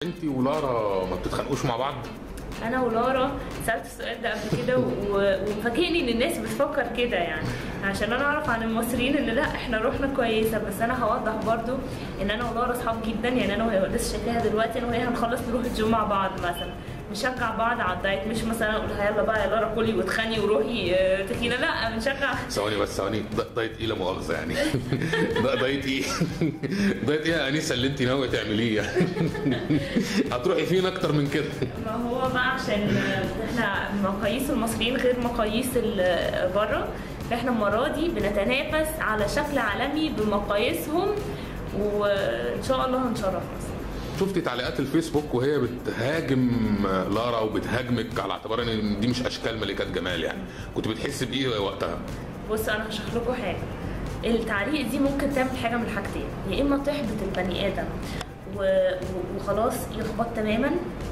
انت ولارا ما بتتخانقوش مع بعض انا ولارا سالت السؤال ده قبل كده و- ومفاجئني ان الناس بتفكر كده يعني عشان انا اعرف عن المصريين ان لا احنا روحنا كويسه بس انا هوضح برضو ان انا ولارا اصحاب جدا يعني انا وهي لسه شايفاها دلوقتي انا وهي هنخلص نروح الجيم مع بعض مثلا نشجع بعض على الدايت مش مثلا اقول لها يلا بقى يا لارا كلي واتخني وروحي آه، تخينه لا بنشجع ثواني بس ثواني د- دايت ايه لا مؤاخذه يعني ده دايت ايه دايت ايه يا انسه اللي انت ناويه تعمليه يعني هتروحي فين اكتر من كده ما هو بقى عشان احنا مقاييس المصريين غير مقاييس ال- بره فاحنا المره دي بنتنافس على شكل عالمي بمقاييسهم وان شاء الله هنشرف شفتي تعليقات الفيسبوك وهي بتهاجم لارا وبتهاجمك على اعتبار ان دي مش اشكال ملكات جمال يعني كنت بتحسي بايه وقتها بص انا هشرح لكم حاجه التعليق دي ممكن تعمل حاجه من حاجتين يا اما تحبط البني ادم و... و- وخلاص يحبط تماما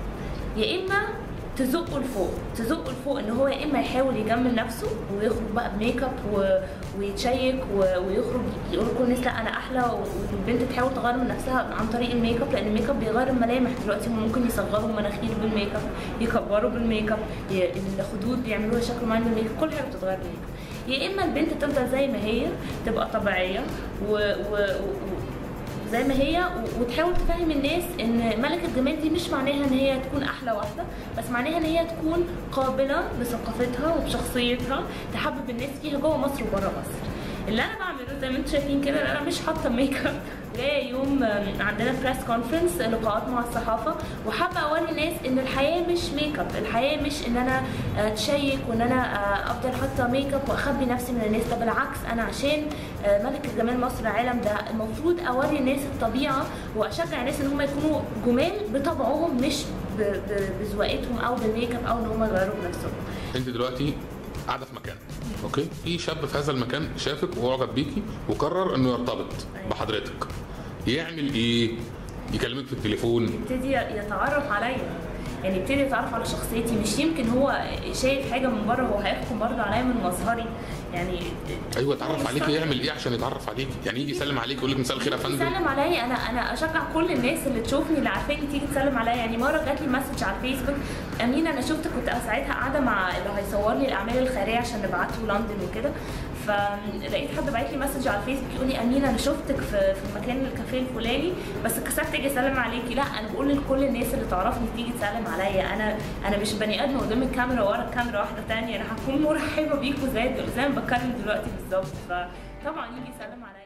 يا اما تزقه لفوق تزقه لفوق ان هو يا اما يحاول يجمل نفسه ويخرج بقى بميك اب و... ويتشيك و... ويخرج يقول لكل الناس لا انا احلى والبنت تحاول تغير من نفسها عن طريق الميك اب لان الميك اب بيغير الملامح دلوقتي هم ممكن يصغروا المناخير بالميك اب يكبروا بالميك اب ي... الخدود بيعملوها شكل معين بالميك اب كل حاجه بتتغير بالميك اب يا اما البنت تفضل زي ما هي تبقى طبيعيه و... و... و... زي ما هي و- وتحاول تفهم الناس ان ملكة الجمال دي مش معناها ان هي تكون احلى واحدة بس معناها ان هي تكون قابلة بثقافتها وبشخصيتها تحبب الناس فيها جوه مصر وبره مصر اللي انا بعمله زي ما انتم شايفين كده إن انا مش حاطه ميك اب جايه يوم آم، عندنا بريس كونفرنس لقاءات مع الصحافه وحابه اوري الناس ان الحياه مش ميك اب الحياه مش ان انا آه، اتشيك وان انا آه، افضل حاطه ميك اب واخبي نفسي من الناس ده بالعكس انا عشان آه، ملكه جمال مصر العالم ده المفروض اوري الناس الطبيعه واشجع الناس ان هم يكونوا جمال بطبعهم مش ب- ب- بذوقتهم او بالميك اب او ان هم يغيروا بنفسهم انت دلوقتي قاعده في مكان اوكي في شاب في هذا المكان شافك واعجب بيكي وقرر انه يرتبط بحضرتك يعمل ايه يكلمك في التليفون يبتدي يتعرف عليا يعني يبتدي يتعرف على شخصيتي مش يمكن هو شايف حاجه من بره هو هيحكم برضه عليا من مظهري يعني ايوه اتعرف عليكي يعمل ايه عشان يتعرف عليكي يعني يجي يسلم عليك يقول لك مساء الخير يا فندم تسلم عليا انا انا اشجع كل الناس اللي تشوفني اللي عارفاني تيجي تسلم عليا يعني مره جات لي مسج على الفيسبوك امينه انا شفتك كنت ساعتها قاعده مع اللي هيصور لي الاعمال الخيريه عشان نبعته لندن وكده فلقيت حد بعت لي مسج على الفيسبوك يقول لي امينه انا شفتك في في المكان الكافيه الفلاني بس كسرت اجي اسلم عليكي لا انا بقول لكل الناس اللي تعرفني تيجي تسلم عليا انا انا مش بني ادم قدام الكاميرا ورا الكاميرا واحده تانية انا هكون مرحبه بيكوا زي زي ما بتكلم دلوقتي بالظبط فطبعا يجي يسلم عليا